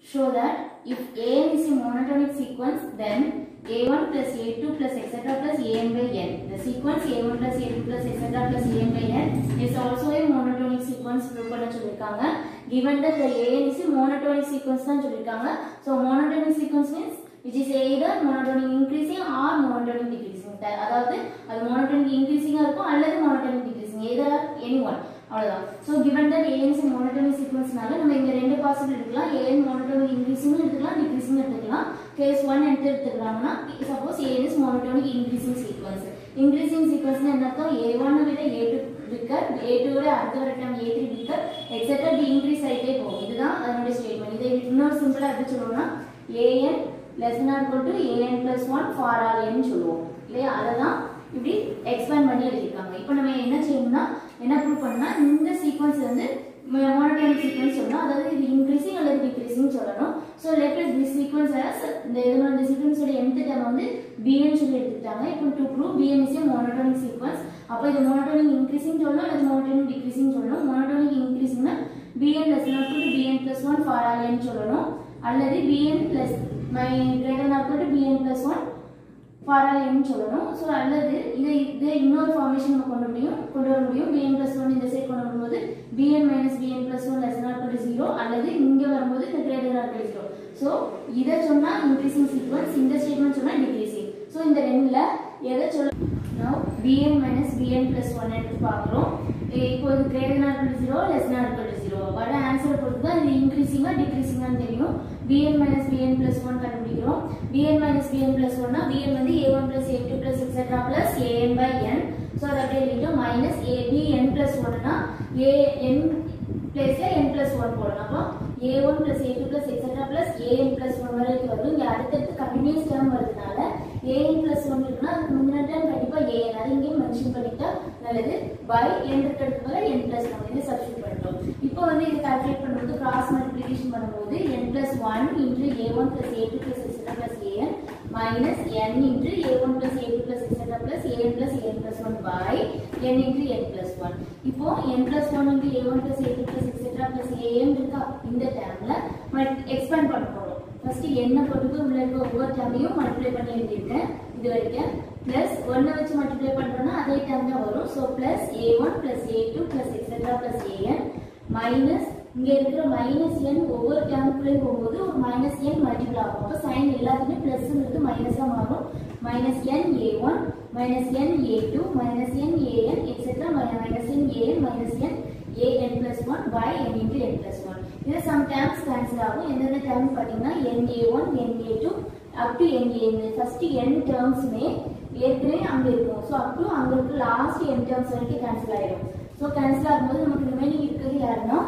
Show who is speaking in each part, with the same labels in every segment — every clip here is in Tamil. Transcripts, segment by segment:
Speaker 1: show that if an is a monotonic sequence then a1 plus a2 plus etc plus an by n the sequence a1 plus a2 plus etc plus an by n is also a monotonic sequence prove பண்ண சொல்லிருக்காங்க given that the an is a monotonic sequence தான் சொல்லிருக்காங்க so monotonic sequence means which is either monotonic increasing or monotonic decreasing த- அதாவது அது monotonic increasing இருக்கும் அல்லது monotonic decreasing either or any one அவ்வளவுதான் so given that an is a monotonic sequenceனால நம்ம இங்க ரெண்டு பாசிபிள் எடுக்கலாம் an monotonic increasing எடுத்துக்கலாம் decreasing எடுத்துக்கலாம் கேஸ் ஒன் எடுத்து எடுத்துக்கிறாங்கன்னா suppose an is monotonic increasing sequence increasing sequence என்ன அர்த்தம் a1 விட a2 பிக்கர் a2 விட அடுத்த வர டைம் a3 பிக்கர் எக்ஸெட்ரா டி இன்க்ரீஸ் ஆயிட்டே போகும் இதுதான் அதனுடைய ஸ்டேட்மெண்ட் இதை இன்னொரு சிம்பிளா எப்படி சொல்லுவோம்னா an less than or equal to an plus 1 for all n சொல்லுவோம் இல்லையா அதை தான் இப்படி எக்ஸ்பேண்ட் பண்ணி எழுதியிருக்காங்க இப்போ நம்ம என்ன செய்யணும்னா என்ன ப்ரூவ் பண்ணா இந்த சீக்வன்ஸ் வந்து மோனோட்டானிக் சீக்வன்ஸ் சொல்லணும் அதாவது இது இன்க்ரீசிங் அல்லது டிக்ரீசிங் சொல்லணும் so let is this sequence as இந்த இதனோட இந்த சீக்வன்ஸோட nth டேர்ம் வந்து bn சொல்லி எடுத்துக்கிட்டாங்க இப்போ to prove bn is a monotonic sequence அப்போ இது monotonic increasing சொல்லணும் அல்லது monotonic decreasing சொல்லணும் monotonic increasingனா bn less than or equal to bn plus 1 for all n சொல்லணும் அல்லது bn plus my greater than or equal to bn plus 1 ஃபாராலியம்னு சொல்லணும் ஸோ அல்லது இதை இதை இன்னொரு ஃபார்மேஷன் நம்ம கொண்டு முடியும் கொண்டு வர முடியும் பிஎன் பிளஸ் ஒன் இந்த சைட் கொண்டு வரும்போது b n minus b n plus one less not zero அல்லது இங்கே வரும்போது இந்த கிரேட்டர் நாட் ஜீரோ ஸோ இதை சொன்னா இன்க்ரீசிங் சீக்வன்ஸ் இந்த ஸ்டேட்மெண்ட் சொன்னா டிக்ரீசிங் ஸோ இந்த ரெண்டுல எதை சொல்ல now bn minus bn plus 1 எடுத்து பார்க்குறோம் இப்போ இது greater not zero less not zero வர ஆன்சரை பொறுத்து தான் இது இன்க்ரீசிங்கா டிக்ரீசிங்கான்னு தெரியும் bn minus bn plus 1 கண்டுபிடிக்கிறோம் bn minus bn plus 1 னா bn வந்து a1 plus a2 plus etc plus an by n so அதை அப்படியே எழுதிட்டோம் மைனஸ் a bn plus 1 னா an பிளேஸ்ல n plus 1 போடணும் அப்போ a1 plus a2 plus etc plus an plus 1 வரைக்கும் வரும் இங்க அடுத்தடுத்து கண்டினியூஸ் டேர்ம் வருதுனால an plus 1 இருக்குன்னா அதுக்கு முந்தின டேர்ம் கண்டிப்பா an அது இங்கேயும் மென்ஷன் பண்ணிட்டா நல்லது by n இருக்கிறதுக்கு பதிலா n plus 1 இது சப்ஸ்டிட் பண்ணிட்டோம் இப்போ வந்து இது கால்குலேட் பண்ணும்போது கிராஸ் மல்டிப்ளிகேஷன் பண்ணும்போது n plus 1 into a1 plus a2 plus etc plus an minus n into a1 plus a2 plus etc plus an plus an plus 1 by n into n plus 1 இப்போ n plus 1 into a1 plus a2 plus etc plus an இருக்கா இந்த டேர்ம்ல எக்ஸ்பேண்ட் பண்ண போறோம் ஃபர்ஸ்ட் n போட்டுட்டு உள்ள இருக்க ஒவ்வொரு டேர்மையும் மல்டிப்ளை பண்ணி எழுதியிருக்கேன் இது வரைக்கும் பிளஸ் ஒன்னை வச்சு மல்டிப்ளை பண்றோம்னா அதே டேர்ம் தான் வரும் so plus a one plus a two plus etcetera plus a n minus இங்க இருக்கிற மைனஸ் என் ஒவ்வொரு டேர்முக்குள்ளேயும் போகும்போது ஒரு மைனஸ் என் மல்டிபிள் ஆகும் அப்போ சைன் எல்லாத்துக்குமே பிளஸ்ங்கிறது மைனஸாக மாறும் minus n a one minus n a two minus n a n etcetera minus n a n minus n a n plus one by n into n plus one இது சம் டேர்ம்ஸ் கேன்சல் ஆகும் எந்தெந்த டேர்ம் பார்த்தீங்கன்னா n a one n a two up to n a n first என் டேர்ம்ஸுமே ஏற்கனவே அங்கே இருக்கும் ஸோ அப் டு அங்கே இருக்க லாஸ்ட் என் டேர்ம்ஸ் வரைக்கும் கேன்சல் ஆயிடும் ஸோ கேன்சல் ஆகும்போது நமக்கு ரிமைனிங் இருக்கிறது யாருன்னா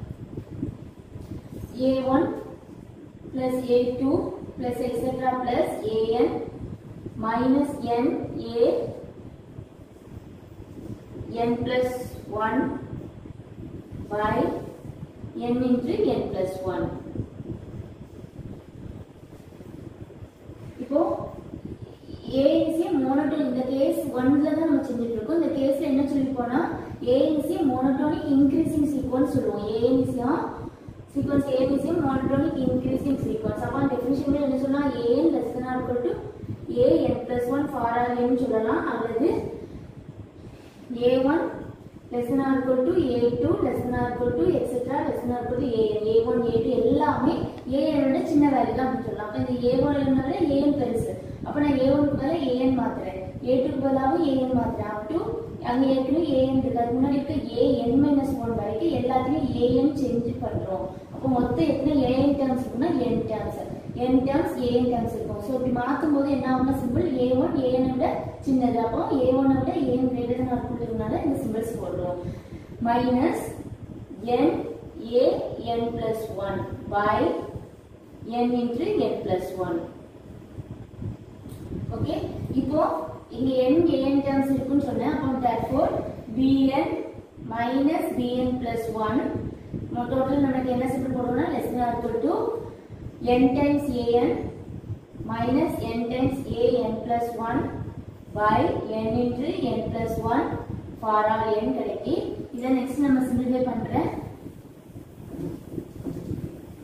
Speaker 1: a1 plus a2 plus etc plus an minus n a n plus 1 by n into n plus 1 இப்போ A is a monotonic இந்த கேஸ் 1ல தான் நம்ம செஞ்சுட்டு இருக்கோம் இந்த கேஸ்ல என்ன சொல்லிருக்கோம்னா A is a monotonic increasing sequence சொல்லுவோம் A is a sequence A is a monotonic increasing sequence அப்ப டெஃபினிஷன் என்ன சொன்னா A n less than or equal to A n plus 1 for all n சொல்லலாம் அல்லது A1 less than or equal to A2 less than or equal to etc less than or equal to AN A1 A2 எல்லாமே AN விட சின்ன வேல்யூ தான் அப்படின்னு சொல்லலாம் அப்ப இந்த A1 என்னது AN பெருசு அப்ப நான் A1 க்கு பதிலா AN மாத்துறேன் A2 க்கு பதிலாவும் AN மாத்துறேன் up to அங்க ஏற்கனவே AN இருக்கு அதுக்கு முன்னாடி இருக்க AN மைனஸ் ஒன் வரைக்கும் எல்லாத்தையும் AN சேஞ்ச் பண்றோம் அப்போ மொத்தம் எத்தனை AN டேர்ம்ஸ் இருக்குன்னா N terms N terms AN terms இருக்கும் ஸோ இப்படி மாற்றும் போது என்ன ஆகும்னா சிம்பிள் A1 AN விட சின்னது அப்போ A1 விட AN கிரேட்டர் தான் இருக்கிறதுனால இந்த சிம்பிள்ஸ் போடுறோம் minus N A N plus 1 by N into N plus 1 okay இப்போ இங்க n an terms இருக்குன்னு சொன்னேன் அப்போ therefore bn minus bn plus 1 total நமக்கு என்ன சிம்பிள் போடுறோம்னா less than or equal to n times an minus n times an plus 1 by n into n plus 1 for all n கிடைக்கும் இதை நெக்ஸ்ட் நம்ம சிம்பிளிஃபை பண்றேன்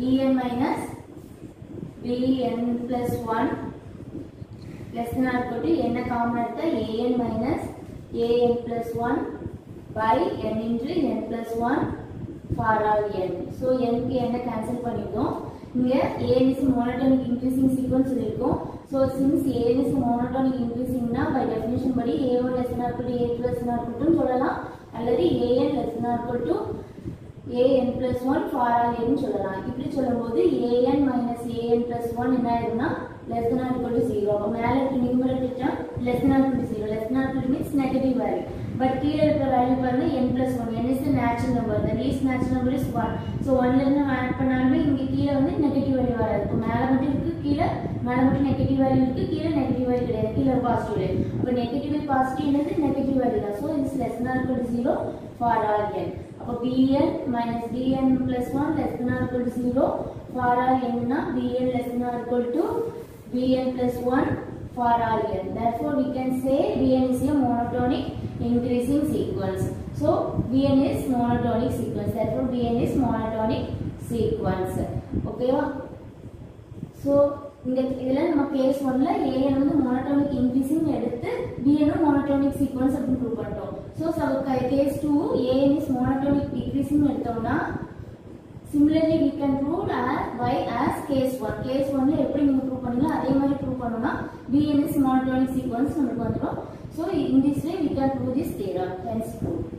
Speaker 1: bn minus bn plus 1 less than or equal to என்ன காமன் எடுத்தா an minus an plus 1 by n into n plus 1 for all n so n க்கு என்ன கேன்சல் பண்ணிட்டோம் இங்க an is monotonic increasing sequence சொல்லிருக்கோம் so since an is monotonic increasing னா by definition படி a1 less than or equal to a2 less than or equal to சொல்லலாம் அல்லது an less than or equal to an plus 1 for all n சொல்லலாம் இப்படி சொல்லும்போது an minus an plus 1 என்ன ஆயிரும்னா less than or equal to 0 அப்ப மேல இருக்க numerator term less than or equal to 0 less than or equal to means negative value but கீழ இருக்கிற வேல்யூ பாருங்க n plus 1 n is the natural number the least natural number is 1 so 1 ல இருந்து ஆட் பண்ணாலுமே இங்க கீழ வந்து நெகட்டிவ் வேல்யூ வராது இப்போ மேல மட்டும் இருக்கு கீழ மேல மட்டும் நெகட்டிவ் வேல்யூ இருக்கு கீழ நெகட்டிவ் வேல்யூ கிடையாது கீழ பாசிட்டிவ் வேல்யூ அப்ப நெகட்டிவ் பாசிட்டிவ் என்னது நெகட்டிவ் வேல்யூ தான் so it's less than or equal to 0 for all n அப்போ bn minus bn plus 1 less than or equal to 0 for all n னா bn less than or equal to bn plus 1 for all n. Therefore, we can say bn is a monotonic increasing sequence. So, bn is monotonic sequence. Therefore, bn is monotonic sequence. Okay? So இந்த இதில் நம்ம கேஸ் ஒன்ல ஏஎன் வந்து மோனோட்டோனிக் இன்க்ரீசிங் எடுத்து பிஎனும் மோனோட்டோனிக் சீக்வன்ஸ் அப்படின்னு ப்ரூவ் பண்ணிட்டோம் so sub case two a n is monotonic decreasing எடுத்தோம்னா similarly we can prove as y as case 1 case 1ல எப்படி நீங்க ப்ரூவ் பண்ணீங்களோ அதே மாதிரி ப்ரூவ் பண்ணோம்னா bn is monotonic sequence நமக்கு வந்துரும் so in this way we can prove this theorem hence proof